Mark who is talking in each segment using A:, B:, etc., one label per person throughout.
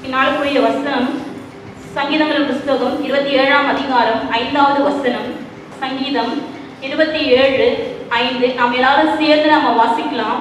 A: இந்நாளுக்குரிய வசனம் சங்கீதங்கள் புஸ்தகம் இருபத்தி ஏழாம் அதிகாரம் ஐந்தாவது வசனம் சங்கீதம் இருபத்தி ஏழு ஐந்து நாம் எல்லாரும் சேர்ந்து நம்ம வாசிக்கலாம்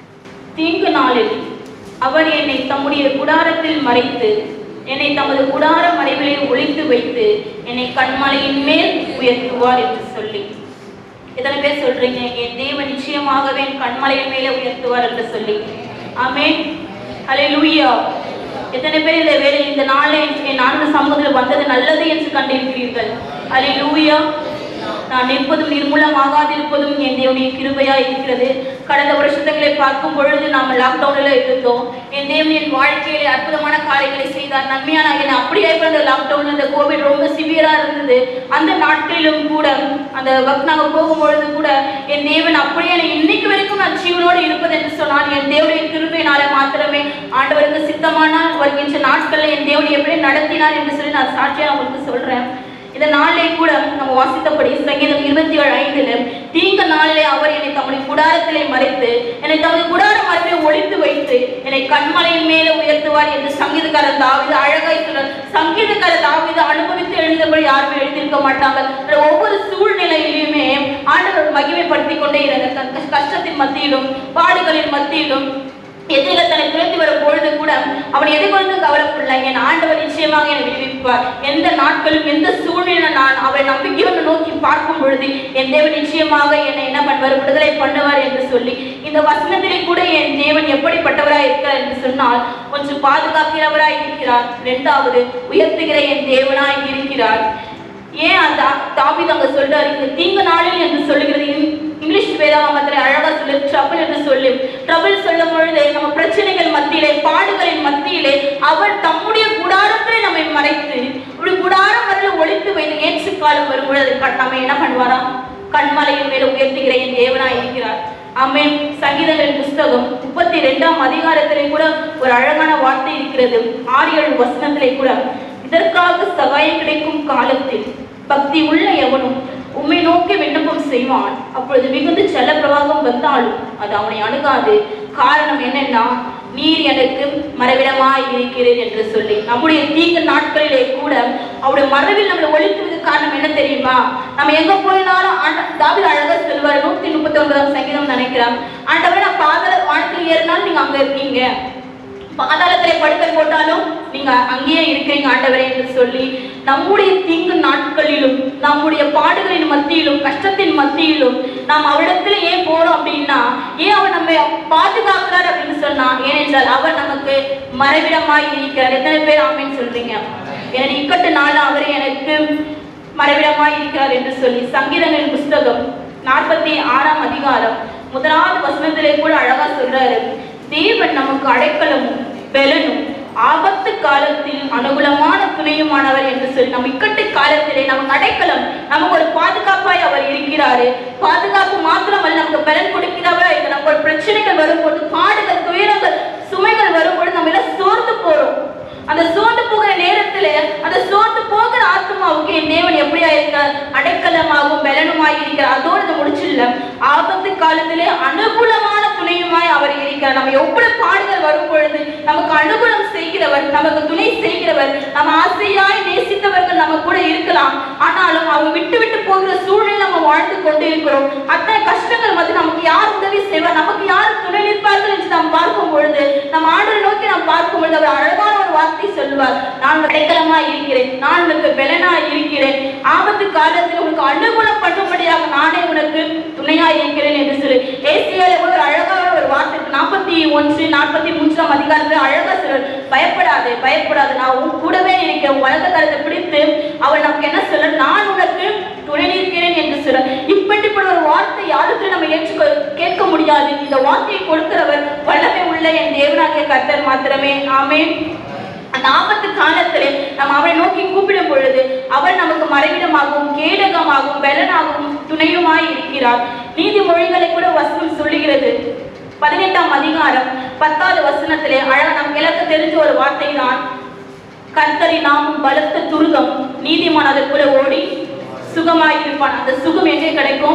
A: தீங்கு நாளில் அவர் என்னை தம்முடைய குடாரத்தில் மறைத்து என்னை தமது குடார மறைவிலே ஒளித்து வைத்து என்னை கண்மலையின் மேல் உயர்த்துவார் என்று சொல்லி எத்தனை பேர் சொல்றீங்க என் தேவன் நிச்சயமாகவே என் கண்மலையின் மேலே உயர்த்துவார் என்று சொல்லி ஆமென் ஹalleluya எத்தனை பேர் இந்த வேலை இந்த நாளே என் நான்கு சமூகத்தில் வந்தது நல்லது என்று கண்டிருக்கிறீர்கள் ஹalleluya நான் நிற்பதும் நிர்மூலமாகாதிருப்பதும் என் தேவனுடைய கிருபையா இருக்கிறது கடந்த வருஷத்துகளை பார்க்கும் பொழுது நாம் லாக்டவுனில் இருந்தோம் என் தேவன் என் வாழ்க்கையிலே அற்புதமான காரியங்களை செய்தார் நன்மையான என்னை அப்படியே பிறந்த லாக்டவுன் இந்த கோவிட் ரொம்ப சிவியரா இருந்தது அந்த நாட்களிலும் கூட அந்த ஒர்க் நாங்கள் போகும்பொழுது கூட என் தேவன் அப்படியே என்னை இன்னைக்கு வரைக்கும் நான் ஜீவனோடு இருப்பது என்று சொன்னால் என் தேவனுடைய கிருபையினாலே மாத்திரமே ஆண்டவருக்கு சித்தமானால் வருகின்ற நாட்களில் என் தேவன் எப்படி நடத்தினார் என்று சொல்லி நான் சாட்சியாக உங்களுக்கு சொல்றேன் இந்த நாளிலே கூட நம்ம வாசித்தபடி சங்கீதம் இருபத்தி ஏழு ஐந்துல தீங்க நாளிலே அவர் என்னை தம்முடைய குடாரத்திலே மறைத்து என்னை தமது குடார மரத்தை ஒழித்து வைத்து என்னை கண்மலையின் மேலே உயர்த்துவார் என்று சங்கீதக்காரர் தாவிது அழகாய் சொல்றார் சங்கீதக்காரர் தாவிது அனுபவித்து எழுந்தபடி யாருமே எழுதியிருக்க மாட்டாங்க அதுல ஒவ்வொரு சூழ்நிலையிலுமே ஆண்டவர் மகிமைப்படுத்தி கொண்டே இருந்த கஷ்டத்தின் மத்தியிலும் பாடுகளின் மத்தியிலும் எதிரிகள் தன்னை துரத்தி வரும் பொழுது கூட அவன் எதை குறித்து கவலைப்படல என் ஆண்டவர் நிச்சயமாக என்னை விடுவிப்பார் எந்த நாட்களும் எந்த சூழ்நிலை நான் அவரை நம்பிக்கையோடு நோக்கி பார்க்கும் பொழுது என் தேவன் நிச்சயமாக என்னை என்ன பண்ணுவார் விடுதலை பண்ணுவார் என்று சொல்லி இந்த வசனத்திலே கூட என் தேவன் எப்படிப்பட்டவராய் இருக்கிறார் என்று சொன்னால் கொஞ்சம் பாதுகாக்கிறவராய் இருக்கிறார் இரண்டாவது உயர்த்துகிற என் தேவனாய் இருக்கிறார் ஏன் அந்த தாவித் அங்க சொல்றாரு இந்த தீங்கு நாளில் என்று சொல்லுகிறது இங்- இங்கிலீஷ் வேதாகமத்தில் அழகா சொல்லு ட்ரபிள் என்று சொல்லி ட்ரபிள் சொல்லும் பொழுது நம்ம பிரச்சனைகள் மத்தியிலே பாடுகளின் மத்தியிலே அவர் தம்முடைய குடாரத்திலே நம்மை மறைத்து இப்படி குடாரம் வரல ஒழித்து வைத்து ஏற்று காலம் வரும்பொழுது அதை கண் நம்ம என்ன பண்ணுவாராம் கண்மலையின் மேல உயர்த்துகிற என் தேவனாய் இருக்கிறார் ஆமென் சங்கீதங்களின் புஸ்தகம் முப்பத்தி ரெண்டாம் அதிகாரத்திலே கூட ஒரு அழகான வார்த்தை இருக்கிறது ஆறு ஏழு வசனத்திலே கூட இதற்காக சகாயம் கிடைக்கும் காலத்தில் பக்தி உள்ள எவனும் உம்மை நோக்கி விண்ணப்பம் செய்வான் அப்பொழுது மிகுந்த செல்ல பிரவாகம் வந்தாலும் அது அவனை அணுகாது காரணம் என்னன்னா நீர் எனக்கு மறைவிடமாய் இருக்கிறேன் என்று சொல்லி நம்முடைய தீங்கு நாட்களிலே கூட அவருடைய மறைவில் நம்மளை ஒழித்துவதற்கு காரணம் என்ன தெரியுமா நம்ம எங்க போயினாலும் ஆண்ட தாவித அழகா செல்வார் நூத்தி முப்பத்தி ஒன்பதாம் சங்கீதம் நினைக்கிறேன் ஆண்டவரே நான் பாதாள வானத்தில் ஏறினாலும் நீங்க அங்க இருக்கீங்க பாதாளத்திலே படுக்கை போட்டாலும் நீங்க அங்கேயே இருக்கிறீங்க ஆண்டவரே என்று சொல்லி நம்முடைய தீங்கு நாட்களிலும் நம்முடைய பாடுகளின் மத்தியிலும் கஷ்டத்தின் மத்தியிலும் நாம் அவரிடத்துல ஏன் போறோம் அப்படின்னா ஏன் அவர் நம்ம பாதுகாக்கிறார் அப்படின்னு சொன்னா ஏனென்றால் அவர் நமக்கு மறைவிடமாய் இருக்கிறார் எத்தனை பேர் ஆமேன்னு சொல்றீங்க எனக்கு இக்கட்டு நாள் அவர் எனக்கு மறைவிடமாய் இருக்கிறார் என்று சொல்லி சங்கீதங்களின் புஸ்தகம் நாற்பத்தி ஆறாம் அதிகாரம் முதலாவது வசனத்திலே கூட அழகா சொல்றாரு தேவன் நமக்கு அடைக்கலமும் பெலனும் ஆபத்து காலத்தில் அனுகூலமான துணையுமானவர் என்று சொல்லி நம்ம இக்கட்டு காலத்திலே நமக்கு அடைக்கலம் நமக்கு ஒரு பாதுகாப்பாய் அவர் இருக்கிறாரு பாதுகாப்பு மாத்திரமல்ல நமக்கு பலன் கொடுக்கிறவரா இருக்கு நமக்கு ஒரு பிரச்சனைகள் வரும்போது பாடுகள் துயரங்கள் சுமைகள் வரும்போது நம்ம எல்லாம் சோர்ந்து போறோம் அந்த சோர்ந்து போகிற நேரத்துல அந்த சோர்ந்து போகிற ஆத்மாவுக்கு என் தேவன் எப்படியா இருக்கிறார் அடைக்கலமாகவும் பலனுமாய் இருக்கிறார் அதோடு இது முடிச்சிடல ஆபத்து காலத்திலே அனுகூலமான துணையுமாய் அவர் இருக்கிறார் நம்ம எவ்வளவு பாடுகள் வரும் பொழுது நமக்கு அனுகூலம் செய்கிறவர் நமக்கு துணை செய்கிறவர் நம்ம ஆசையாய் நேசித்தவர்கள் நம்ம கூட இருக்கலாம் ஆனாலும் அவங்க விட்டு விட்டு போகிற சூழ்நிலை நம்ம வாழ்ந்து கொண்டு இருக்கிறோம் அத்தனை கஷ்டங்கள் வந்து நமக்கு யார் உதவி செய்வார் நமக்கு யார் துணை நிற்பார்கள் என்று நாம் பார்க்கும் பொழுது நம்ம ஆண்டரை நோக்கி நாம் பார்க்கும் பொழுது அவர் அழகான ஒரு வார்த்தை சொல்லுவார் நான் அடைக்கலமா இருக்கிறேன் நான் உனக்கு பெலனா இருக்கிறேன் ஆபத்து காலத்தில் உனக்கு அனுகூலம் பண்ணும்படியாக நானே உனக்கு துணையா இருக்கிறேன் என்று சொல்லி ஏசியால கூட ஒரு அழகான ஒரு வார்த்தை இருக்கு. நாற்பத்தி ஒன்று நாற்பத்தி மூன்றாம் அதிகாரத்தில் அழகா சொல்றார் பயப்படாதே பயப்படாது நான் உன் கூடவே இருக்கிறேன் உன் வலது கரத்தை பிடித்து அவர் நமக்கு என்ன சொல்ற நான் உனக்கு துணை நிற்கிறேன் என்று சொல்ற இப்படிப்பட்ட ஒரு வார்த்தை யாருக்கு நம்ம ஏற்றுக்கொ கேட்க முடியாது இந்த வார்த்தையை கொடுக்கிறவர் வல்லமை உள்ள என் தேவனாகிய கர்த்தர் மாத்திரமே ஆமென் அந்த ஆபத்து காலத்திலே நம்ம அவரை நோக்கி கூப்பிடும் பொழுது அவர் நமக்கு மறைவிடமாகவும் கேடகமாகவும் பலனாகவும் துணையுமாய் இருக்கிறார் நீதிமொழிகளை கூட வசனம் சொல்லுகிறது பதினெட்டாம் அதிகாரம் பத்தாவது வசனத்திலே அழகா நமக்கு எல்லாருக்கும் தெரிஞ்ச ஒரு வார்த்தை தான் கர்த்தரி நாமும் பலத்த துருகம் நீதிமான் அதற்குள்ள ஓடி சுகமாய் இருப்பான் அந்த சுகம் எங்கே கிடைக்கும்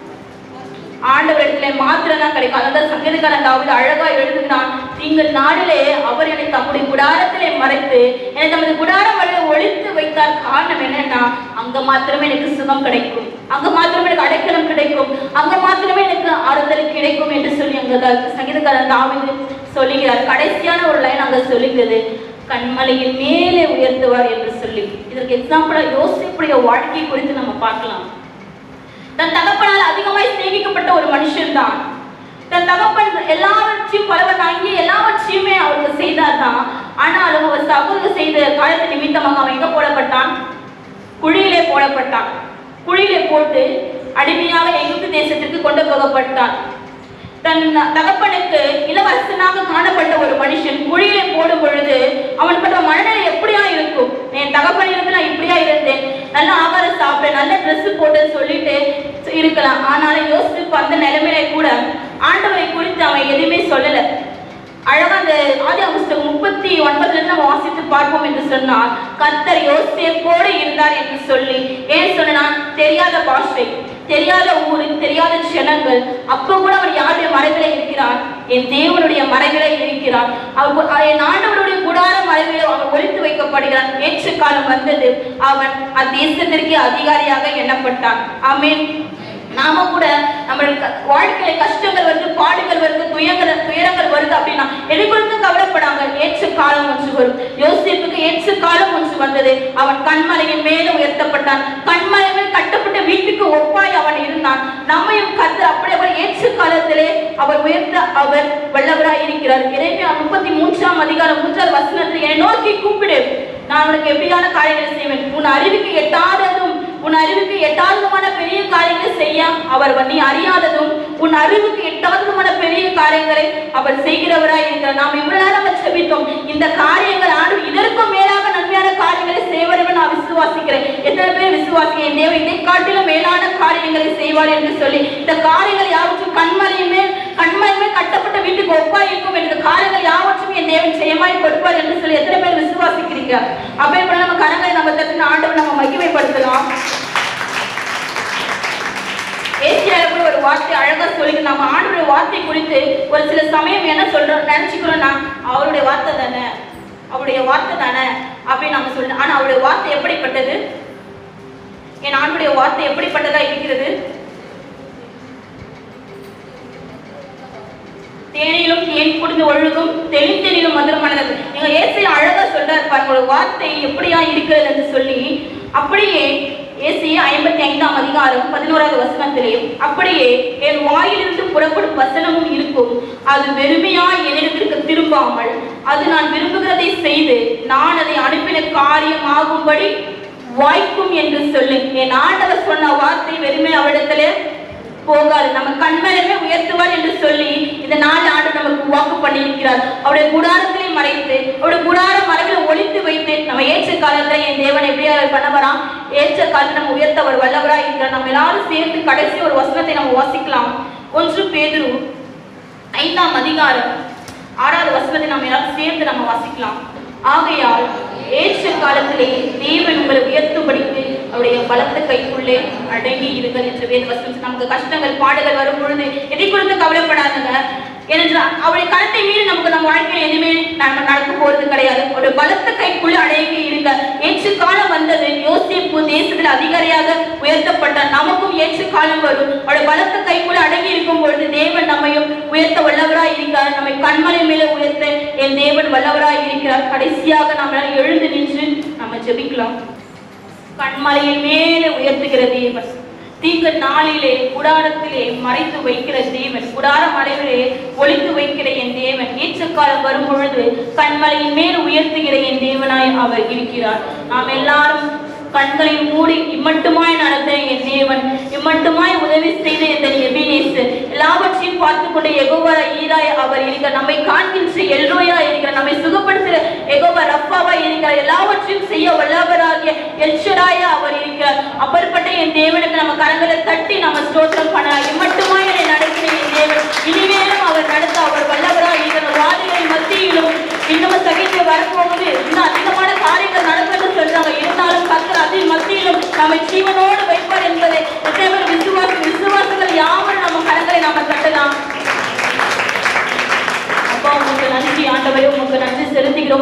A: ஆண்டவரிடத்துல மாத்திரம் தான் கிடைக்கும் அதான் சங்கீதக்காரன் தாவீது அழகா எழுதுகிறான் நீங்கள் நாளிலே அவர் என்னை தம்முடைய குடாரத்திலே மறைத்து என்னை தமது குடாரம் வரை ஒழித்து வைத்தார் காரணம் என்னன்னா அங்க மாத்திரமே எனக்கு சுகம் கிடைக்கும் அங்க மாத்திரமே எனக்கு அடைக்கலம் கிடைக்கும் அங்க மாத்திரமே எனக்கு ஆறுதல் கிடைக்கும் என்று சொல்லி அங்க த- சங்கீதக்காரன் தாவீது சொல்லுகிறார் கடைசியான ஒரு லைன் அங்க சொல்லுகிறது கண்மலையின் மேலே உயர்த்துவார் என்று சொல்லி இதற்கு எக்ஸாம்பிளா யோசிப்புடைய வாழ்க்கை குறித்து நம்ம பார்க்கலாம் தன் தகப்பனால் அதிகமாய் சிநேகிக்கப்பட்ட ஒரு மனுஷன் தான் தன் தகப்பன் எல்லாவற்றையும் பலவன் தாங்கி எல்லாவற்றையுமே அவருக்கு செய்தார்தான் ஆனாலும் அவர் சகோதரர் செய்த காலத்து நிமித்தமாக அவன் எங்க போடப்பட்டான் குழியிலே போடப்பட்டான் குழியிலே போட்டு அடிமையாக எகிப்து தேசத்திற்கு கொண்டு போகப்பட்டான் தன் தகப்பனுக்கு இளவரசனாக காணப்பட்ட ஒரு மனுஷன் குழியிலே போடும் பொழுது அவன் பட்ட மனநிலை எப்படியா இருக்கும் என் தகப்பன் இருந்து நான் இப்படியா இருந்தேன் நல்ல ஆகாரம் சாப்பிட்டேன் நல்ல Dress போட்டு சொல்லிட்டு இருக்கலாம் ஆனாலும் யோசிப்பு அந்த நிலைமையில கூட ஆண்டவரை குறித்து அவன் எதுவுமே சொல்லல அழகா அந்த ஆதி புஸ்தகம் முப்பத்தி ஒன்பதுல இருந்து நம்ம வாசித்து பார்ப்போம் என்று சொன்னால் கர்த்தர் யோசேப்போடு இருந்தார் என்று சொல்லி ஏன் சொன்னா தெரியாத பாஷை தெரியாத ஊரு தெரியாத ஜனங்கள் அப்ப கூட அவர் யாருடைய மறைவில இருக்கிறார் என் தேவனுடைய மறைவில இருக்கிறார் அவர் என் ஆண்டவருடைய குடார மறைவில அவர் ஒழித்து வைக்கப்படுகிறார் ஏற்ற காலம் வந்தது அவன் அத்தேசத்திற்கு அதிகாரியாக எண்ணப்பட்டான் ஆமென் நாம கூட நம்மளுக்கு வாழ்க்கையில கஷ்டங்கள் வருது பாடுகள் வருது துயங்கள் துயரங்கள் வருது அப்படின்னா எதை குறித்து கவலைப்படாங்க ஏற்ற காலம் ஒன்று வரும் யோசிப்புக்கு ஏற்ற காலம் ஒன்று வந்தது அவன் கண்மலையின் மேல உயர்த்தப்பட்டான் கண்மலை மேல் கட்டப்பட்ட வீட்டுக்கு ஒப்பாய் அவன் இருந்தான் நம்மையும் கத்து அப்படி அவர் ஏற்ற காலத்திலே அவர் உயர்த்த அவர் வல்லவராய் இருக்கிறார் எனவே முப்பத்தி மூன்றாம் அதிகாரம் மூன்றாவது வசனத்தில் என்னை நோக்கி கூப்பிடு நான் உனக்கு எப்படியான காரியங்களை செய்வேன் உன் அறிவுக்கு எட்டாததும் உன் அறிவுக்கு எட்டாததுமான பெரிய காரியங்களை செய்ய அவர் நீ அறியாததும் உன் அறிவுக்கு எட்டாததுமான பெரிய காரியங்களை அவர் செய்கிறவராய் இருக்கிறார் நாம் இவ்வளவு நேரம் நம்ம செபித்தோம் இந்த காரியங்கள் ஆண்டு இதற்கும் மேலாக நன்மையான காரியங்களை செய்வார் நான் விசுவாசிக்கிறேன் எத்தனை பேர் விசுவாசிக்கிறேன் என் தேவன் இதை காட்டிலும் மேலான காரியங்களை செய்வார் என்று சொல்லி இந்த காரியங்கள் யாவற்றும் கண்மலையுமே கண்மலையுமே கட்டப்பட்ட வீட்டுக்கு ஒப்பாய் இருக்கும் என்ற காரியங்கள் யாவற்றும் என் தேவன் செய்யமாய் கொடுப்பார் என்று சொல்லி எத்தனை பேர் விசுவாசிக்கிறீங்க அப்படி கூட நம்ம கரங்களை நம்ம தட்டின ஆண்டவர் நம்ம மகிமைப்படுத்தலாம் ஏசியால கூட ஒரு வார்த்தை அழகா சொல்லி நம்ம ஆண்டோட வார்த்தை குறித்து ஒரு சில சமயம் என்ன சொல்றோம் நினைச்சுக்கிறோம்னா அவருடைய வார்த்தை தானே அவருடைய வார்த்தை தானே அப்படின்னு நம்ம சொல்றோம் ஆனா அவருடைய வார்த்தை எப்படிப்பட்டது என் ஆண்டுடைய வார்த்தை எப்படிப்பட்டதா இருக்கிறது தேனிலும் தேன் குடிந்து ஒழுகும் தெளிந்தெனிலும் மதுரமானது நீங்க ஏசை அழகா சொல்றாரு பாருங்க ஒரு வார்த்தை எப்படியா இருக்கிறது என்று சொல்லி அப்படியே ஏசிய ஐம்பத்தி ஐந்தாம் அதிகாரம் பதினோராவது வசனத்திலேயும் அப்படியே என் வாயிலிருந்து புறப்படும் வசனமும் இருக்கும் அது வெறுமையாய் என்னிடத்திற்கு திரும்பாமல் அது நான் விரும்புகிறதை செய்து நான் அதை அனுப்பின காரியம் ஆகும்படி வாய்க்கும் என்று சொல்லி என் ஆண்டவர் சொன்ன வார்த்தை வெறுமை அவரிடத்திலே போகாது நம்ம கண்மலமே உயர்த்துவார் என்று சொல்லி இந்த நாலு ஆண்டு நமக்கு வாக்கு பண்ணியிருக்கிறார் அவருடைய குடாரத்திலே மறைத்து அவருடைய குடார மரபில் ஒழித்து வைத்து நம்ம ஏற்ற காலத்துல என் தேவன் எப்படியா பண்ண வரான் ஏற்ற காலத்தில் நம்ம உயர்த்த அவர் வல்லவராய் இருக்கிறார் நம்ம எல்லாரும் சேர்ந்து கடைசி ஒரு வசனத்தை நம்ம வாசிக்கலாம் ஒன்று பேதுரு ஐந்தாம் அதிகாரம் ஆறாவது வசனத்தை நம்ம எல்லாரும் சேர்ந்து நம்ம வாசிக்கலாம் ஆகையால் ஏற்ற காலத்திலே தேவன் உங்களை உயர்த்தும்படிக்கு அவருடைய பலத்த கைக்குள்ளே அடங்கி இருங்கள் என்று வேத வசனம் நமக்கு கஷ்டங்கள் பாடுகள் வரும் பொழுது எதை குறித்து கவலைப்படாதுங்க ஏனென்றால் அவருடைய கருத்தை மீறி நமக்கு நம்ம வாழ்க்கையில் எதுவுமே நம்ம நடக்க போறது கிடையாது ஒரு பலத்த கைக்குள்ள அடங்கி இருங்க ஏற்று காலம் வந்தது யோசிப்பு தேசத்தில் அதிகாரியாக உயர்த்தப்பட்ட நமக்கும் ஏற்று காலம் வரும் அவருடைய பலத்த கைக்குள்ள அடங்கி இருக்கும் பொழுது தேவன் நம்மையும் உயர்த்த வல்லவராய் இருக்கிறார் நம்மை கண்மலை மேலே உயர்த்த என் தேவன் வல்லவராய் இருக்கிறார் கடைசியாக நம்மளால் எழுந்து நின்று நம்ம ஜெபிக்கலாம் கண்மலையின் மேலே உயர்த்துகிற தேவன் தீங்கு நாளிலே குடாரத்திலே மறைத்து வைக்கிற தேவன் குடார மலையிலே ஒளித்து வைக்கிற என் தேவன் ஏற்ற காலம் வரும் பொழுது கண்மலையின் மேல் உயர்த்துகிற என் தேவனாய் அவர் இருக்கிறார் நாம் எல்லாரும் கண்களை மூடி இம்மட்டுமாய் நடந்த என் தேவன் இம்மட்டுமாய் உதவி செய்த இந்த எபினேசர் எல்லாவற்றையும் பார்த்து கொண்டு எகோவா ஈராய் அவர் இருக்கிறார் நம்மை காண்கின்ற எல்ரோயா இருக்கிறார் நம்மை சுகப்படுத்துகிற எகோவா ரப்பாவா இருக்கிறார் எல்லாவற்றையும் செய்ய வல்லவராகிய எல்ஷராயா அவர் இருக்கிறார் அப்பேற்பட்ட என் தேவனுக்கு நம்ம கரங்களை தட்டி நம்ம ஸ்தோத்திரம் பண்ணலாம் இம்மட்டுமாய் என்னை நடக்கிற என் தேவன் இனிமேலும் அவர் நடத்த அவர் வல்லவராய் இருக்கிறார் வாதிகளின் மத்தியிலும் இன்னும் சகித்து வரப்போகுது இன்னும் அதிகமான காரியங்கள் நடக்கும்னு சொல்றாங்க இருந்தாலும் கத்தர் அதில் மத்தியிலும் நம்மை ஜீவனோடு வைப்பார் என்பதை எத்தனை பேர் விசுவாச விசுவாசங்கள் யாவரும் நம்ம கரங்களை நாம தட்டலாம் அப்பா உங்களுக்கு நன்றி ஆண்டவரே உங்களுக்கு நன்றி செலுத்துகிறோம் ஆண்டவரே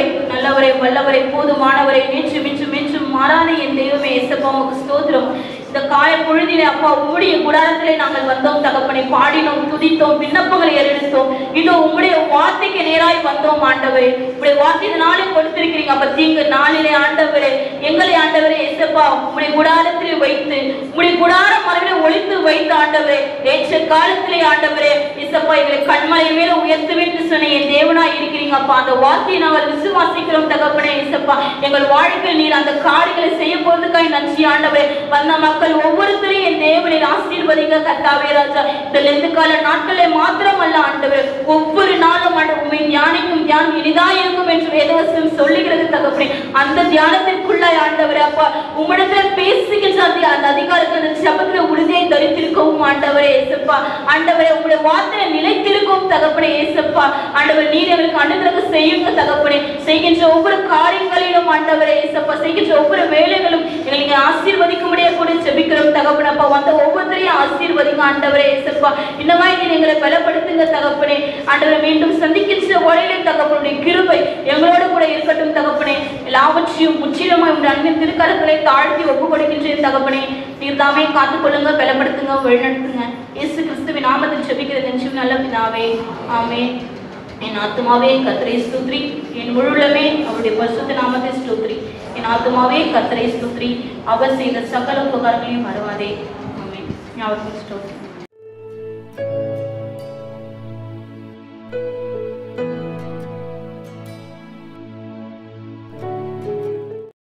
A: நல்லவரை வல்லவரை போதுமானவரை நேற்று மின்றும் மின்றும் மாறாத என் தெய்வமே இயேசப்பா உமக்கு ஸ்தோத்திரம் இந்த காலை பொழுதிலே அப்பா உம்முடைய குடாரத்திலே நாங்கள் வந்தோம் தகப்பனை பாடினோம் துதித்தோம் விண்ணப்பங்களை ஏறெடுத்தோம் இதோ உம்முடைய வார்த்தைக்கு நேராய் வந்தோம் ஆண்டவரே உம்முடைய வார்த்தை இந்த நாளை கொடுத்திருக்கிறீங்க அப்ப தீங்கு நாளிலே ஆண்டவரே எங்களை ஆண்டவரே எசப்பா உம்முடைய குடாரத்திலே வைத்து உம்முடைய குடாரம் மரபிலே ஒளித்து வைத்த ஆண்டவரே நேற்று காலத்திலே ஆண்டவரே எசப்பா எங்களை கண்மலை மேல உயர்த்துவேன் என்று சொன்ன என் தேவனாய் இருக்கிறீங்க அப்பா அந்த வார்த்தையை நாங்கள் விசுவாசிக்கிறோம் தகப்பனே எசப்பா எங்கள் வாழ்க்கையில் நீர் அந்த காரியங்களை செய்ய போவதுக்காய் நன்றி ஆண்டவரே வந்த மக்கள் ஒவ்வொருத்தரையும் என் தேவனை ஆசீர்வதிங்க கத்தாவே ராஜா இந்த லெந்து கால நாட்களே மாத்திரமல்ல ஆண்டவரே ஒவ்வொரு நாளும் ஆண்டு உண்மை தியானிக்கும் தியானம் இனிதா இருக்கும் என்று வேதவசம் சொல்லுகிறது தகப்பனே அந்த தியானத்திற்குள்ளாய் ஆண்டவரே அப்பா உம்மிடத்துல பேசுகின்ற அந்த அந்த அதிகாரத்தை அந்த சபத்துல உறுதியை தரித்திருக்கவும் ஆண்டவரே ஏசப்பா ஆண்டவரே உங்களுடைய வார்த்தை நிலைத்திருக்கும் தகப்பனே ஏசப்பா ஆண்டவர் நீர் எங்களுக்கு அனுகிரக செய்யுங்க தகப்பனே செய்கின்ற ஒவ்வொரு காரியங்களிலும் ஆண்டவரே ஏசப்பா செய்கின்ற ஒவ்வொரு வேலைகளும் எங்களை நீங்க ஆசீர்வதிக்கும்படியா கூட ஜெபிக்கிறோம் தகப்பனே அப்பா வந்த ஒவ்வொருத்தரையும் ஆசீர்வதிங்க ஆண்டவரே ஏசப்பா இந்த மாதிரி நீர் எங்களை பலப்படுத்துங்க தகப்பனே ஆண்டவரை மீண்டும் சந்திக்கின்ற வழியிலே தகப்பனுடைய கிருபை எங்களோட கூட இருக்கட்டும் தகப்பனே எல்லாவற்றையும் முற்றிலுமாய் உங்கள் அன்பின் திருக்கரங்களை தாழ்த்தி ஒப்பு கொடுக்கின்றேன் தகப்பனே நீர் தாமே காத்துக்கொள்ளுங்க பலப்படுத்துங்க வழிநடத்துங்க இயேசு கிறிஸ்துவின் நாமத்தில் ஜெபிக்கிறது நிச்சயம் நல்ல பிதாவே ஆமென் என் ஆத்துமாவே கத்தரை ஸ்துத்ரி என் முழுலமே அவருடைய பரிசுத்த நாமத்தை ஸ்தோத்ரி என் ஆத்துமாவே கத்தரை ஸ்துத்ரி அவர் செய்த சகல உபகாரங்களையும் மறவாதே ஆமென் ஞாபகம் ஸ்தோத்ரி